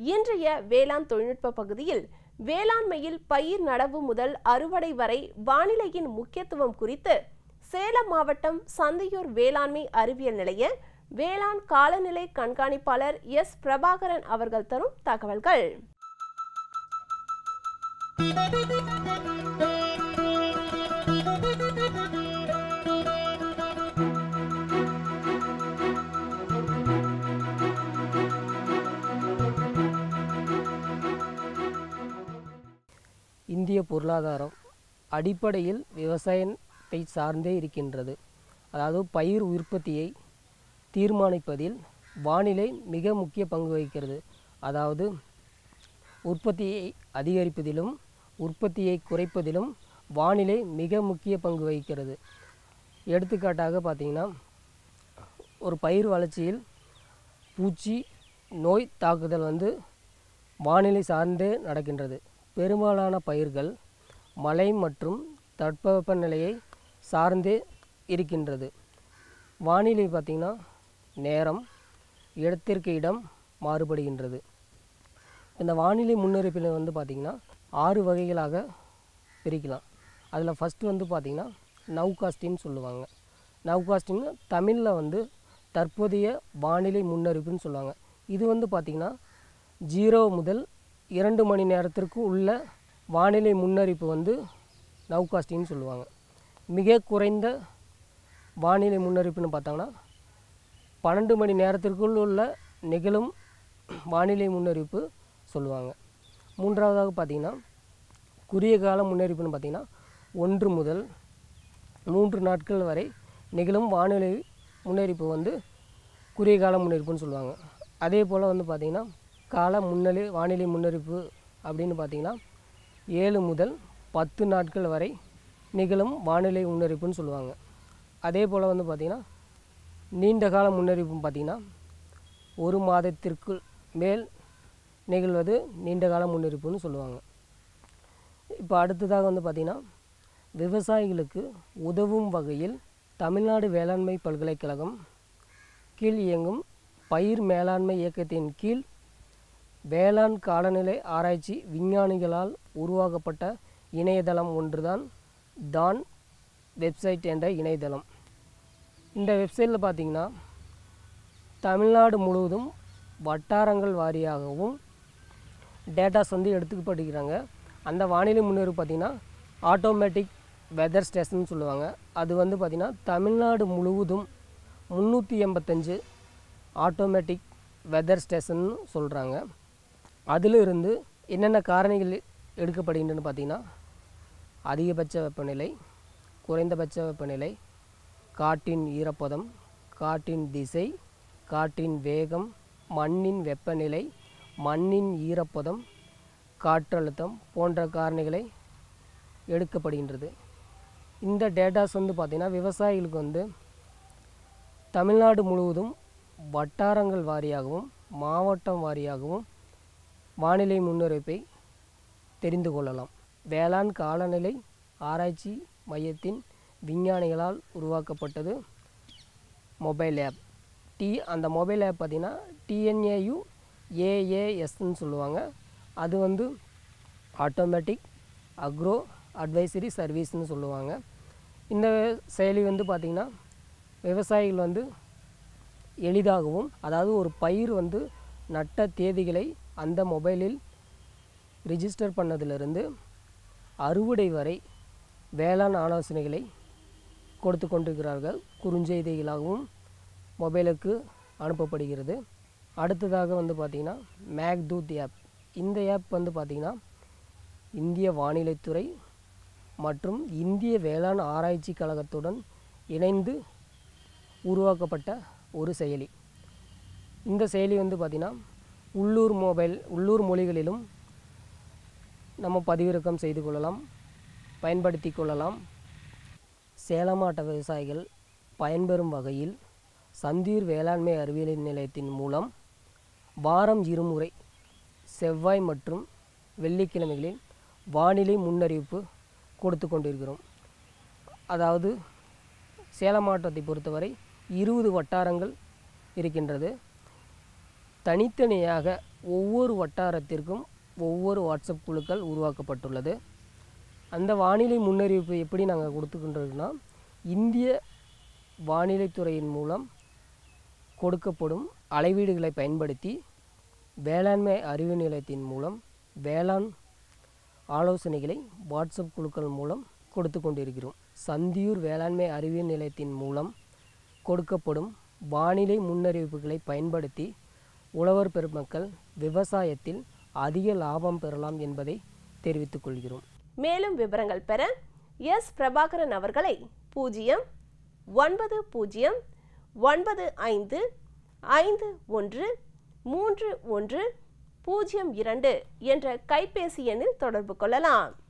இன்றைய வேளாண் தொழில்நுட்ப பகுதியில் வேளாண்மையில் பயிர் நடவு முதல் அறுவடை வரை வானிலையின் முக்கியத்துவம் குறித்து சேலம் மாவட்டம் சந்தையூர் வேளாண்மை அறிவியல் நிலைய வேளாண் காலநிலை கண்காணிப்பாளர் எஸ் பிரபாகரன் அவர்கள் தரும் தகவல்கள் இந்திய பொருளாதாரம் அடிப்படையில் விவசாயத்தை சார்ந்தே இருக்கின்றது அதாவது பயிர் உற்பத்தியை தீர்மானிப்பதில் வானிலை மிக முக்கிய பங்கு வகிக்கிறது அதாவது உற்பத்தியை அதிகரிப்பதிலும் உற்பத்தியை குறைப்பதிலும் வானிலை மிக முக்கிய பங்கு வகிக்கிறது எடுத்துக்காட்டாக பார்த்தீங்கன்னா ஒரு பயிர் வளர்ச்சியில் பூச்சி நோய் தாக்குதல் வந்து வானிலை சார்ந்தே நடக்கின்றது பெரும்பாலான பயிர்கள் மழை மற்றும் தட்பவெப்பநிலையை சார்ந்தே இருக்கின்றது வானிலை பார்த்திங்கன்னா நேரம் இடத்திற்கு இடம் மாறுபடுகின்றது இந்த வானிலை முன்னறிப்பில் வந்து பார்த்திங்கன்னா ஆறு வகைகளாக பிரிக்கலாம் அதில் ஃபஸ்ட்டு வந்து பார்த்திங்கன்னா நவ்காஸ்டின்னு சொல்லுவாங்க நவ்காஸ்டின்னு தமிழில் வந்து தற்போதைய வானிலை முன்னறிப்புன்னு சொல்லுவாங்க இது வந்து பார்த்திங்கன்னா ஜீரோ முதல் இரண்டு மணி நேரத்திற்கு உள்ள வானிலை முன்னறிப்பு வந்து நவ்காஸ்டின்னு சொல்லுவாங்க மிக குறைந்த வானிலை முன்னறிப்புன்னு பார்த்தாங்கன்னா பன்னெண்டு மணி நேரத்திற்குள் உள்ள நிகழும் வானிலை முன்னறிப்பு சொல்லுவாங்க மூன்றாவதாக பார்த்திங்கன்னா குறுகிய கால முன்னறிப்புன்னு பார்த்திங்கன்னா ஒன்று முதல் மூன்று நாட்கள் வரை நிகழும் வானிலை முன்னறிப்பு வந்து குறுகிய கால முன்னறிப்புன்னு சொல்லுவாங்க அதே போல் வந்து பார்த்திங்கன்னா கால முன்னலி வானிலை முன்னறிப்பு அப்படின்னு பார்த்திங்கன்னா ஏழு முதல் பத்து நாட்கள் வரை நிகழும் வானிலை முன்னறிப்புன்னு சொல்லுவாங்க அதே போல் வந்து பார்த்திங்கன்னா நீண்ட கால முன்னறிப்பு பார்த்திங்கன்னா ஒரு மாதத்திற்கு மேல் நிகழ்வது நீண்ட கால முன்னறிப்புன்னு சொல்லுவாங்க இப்போ அடுத்ததாக வந்து பார்த்திங்கன்னா விவசாயிகளுக்கு உதவும் வகையில் தமிழ்நாடு வேளாண்மை பல்கலைக்கழகம் கீழ் இயங்கும் பயிர் மேலாண்மை இயக்கத்தின் கீழ் வேளாண் காலநிலை ஆராய்ச்சி விஞ்ஞானிகளால் உருவாக்கப்பட்ட இணையதளம் ஒன்றுதான் தான் வெப்சைட் என்ற இணையதளம் இந்த வெப்சைட்டில் பார்த்தீங்கன்னா தமிழ்நாடு முழுவதும் வட்டாரங்கள் வாரியாகவும் டேட்டாஸ் வந்து எடுத்துக்கப்படுகிறாங்க அந்த வானிலை முன்னேறு பார்த்திங்கன்னா ஆட்டோமேட்டிக் வெதர் ஸ்டேஷன் சொல்லுவாங்க அது வந்து பார்த்திங்கன்னா தமிழ்நாடு முழுவதும் முந்நூற்றி எண்பத்தஞ்சு ஆட்டோமேட்டிக் வெதர் ஸ்டேஷன் சொல்கிறாங்க அதிலிருந்து என்னென்ன காரணிகள் எடுக்கப்படுகின்றன பார்த்திங்கன்னா அதிகபட்ச வெப்பநிலை குறைந்தபட்ச வெப்பநிலை காற்றின் ஈரப்பதம் காற்றின் திசை காற்றின் வேகம் மண்ணின் வெப்பநிலை மண்ணின் ஈரப்பதம் காற்றழுத்தம் போன்ற காரணிகளை எடுக்கப்படுகின்றது இந்த டேட்டாஸ் வந்து பார்த்திங்கன்னா விவசாயிகளுக்கு வந்து தமிழ்நாடு முழுவதும் வட்டாரங்கள் வாரியாகவும் மாவட்டம் வாரியாகவும் வானிலை முன்னறிப்பை தெரிந்து கொள்ளலாம் வேளாண் காலநிலை ஆராய்ச்சி மையத்தின் விஞ்ஞானிகளால் உருவாக்கப்பட்டது மொபைல் ஆப் டி அந்த மொபைல் ஆப் பார்த்திங்கன்னா டிஎன்ஏயு ஏஏஎஸ்ன்னு சொல்லுவாங்க அது வந்து ஆட்டோமேட்டிக் அக்ரோ அட்வைசரி சர்வீஸ்னு சொல்லுவாங்க இந்த செயலி வந்து பார்த்திங்கன்னா விவசாயிகள் வந்து எளிதாகவும் அதாவது ஒரு பயிர் வந்து நட்ட தேதிகளை அந்த மொபைலில் ரிஜிஸ்டர் பண்ணதிலிருந்து அறுவடை வரை வேளாண் ஆலோசனைகளை கொடுத்து கொண்டிருக்கிறார்கள் குறுஞ்செய்திகளாகவும் மொபைலுக்கு அனுப்பப்படுகிறது அடுத்ததாக வந்து பார்த்திங்கன்னா மேக்தூத் ஆப் இந்த ஆப் வந்து பார்த்திங்கன்னா இந்திய வானிலைத்துறை மற்றும் இந்திய வேளாண் ஆராய்ச்சி கழகத்துடன் இணைந்து உருவாக்கப்பட்ட ஒரு செயலி இந்த செயலி வந்து பார்த்திங்கன்னா உள்ளூர் மொபைல் உள்ளூர் மொழிகளிலும் நம்ம பதிவிறக்கம் செய்து கொள்ளலாம் பயன்படுத்தி கொள்ளலாம் சேலம் மாவட்ட விவசாயிகள் பயன்பெறும் வகையில் சந்தீர் வேளாண்மை அறிவியல் நிலையத்தின் மூலம் வாரம் இருமுறை செவ்வாய் மற்றும் வெள்ளிக்கிழமைகளில் வானிலை முன்னறிவிப்பு கொடுத்து கொண்டிருக்கிறோம் அதாவது சேலம் மாவட்டத்தை பொறுத்தவரை இருபது வட்டாரங்கள் இருக்கின்றது தனித்தனியாக ஒவ்வொரு வட்டாரத்திற்கும் ஒவ்வொரு வாட்ஸ்அப் குழுக்கள் உருவாக்கப்பட்டுள்ளது அந்த வானிலை முன்னறிவிப்பு எப்படி நாங்கள் கொடுத்துக்கின்றோம்னா இந்திய வானிலைத்துறையின் மூலம் கொடுக்கப்படும் அளவீடுகளை பயன்படுத்தி வேளாண்மை அறிவு நிலையத்தின் மூலம் வேளாண் ஆலோசனைகளை வாட்ஸ்அப் குழுக்கள் மூலம் கொடுத்து கொண்டிருக்கிறோம் சந்தியூர் வேளாண்மை அறிவியல் நிலையத்தின் மூலம் கொடுக்கப்படும் வானிலை முன்னறிவிப்புகளை பயன்படுத்தி உழவர் பெருமக்கள் விவசாயத்தில் அதிக லாபம் பெறலாம் என்பதை தெரிவித்துக் கொள்கிறோம் மேலும் விவரங்கள் பெற எஸ் பிரபாகரன் அவர்களை பூஜ்ஜியம் ஒன்பது பூஜ்ஜியம் ஒன்பது ஐந்து ஐந்து ஒன்று மூன்று ஒன்று பூஜ்ஜியம் இரண்டு என்ற கைபேசி எண்ணில் தொடர்பு கொள்ளலாம்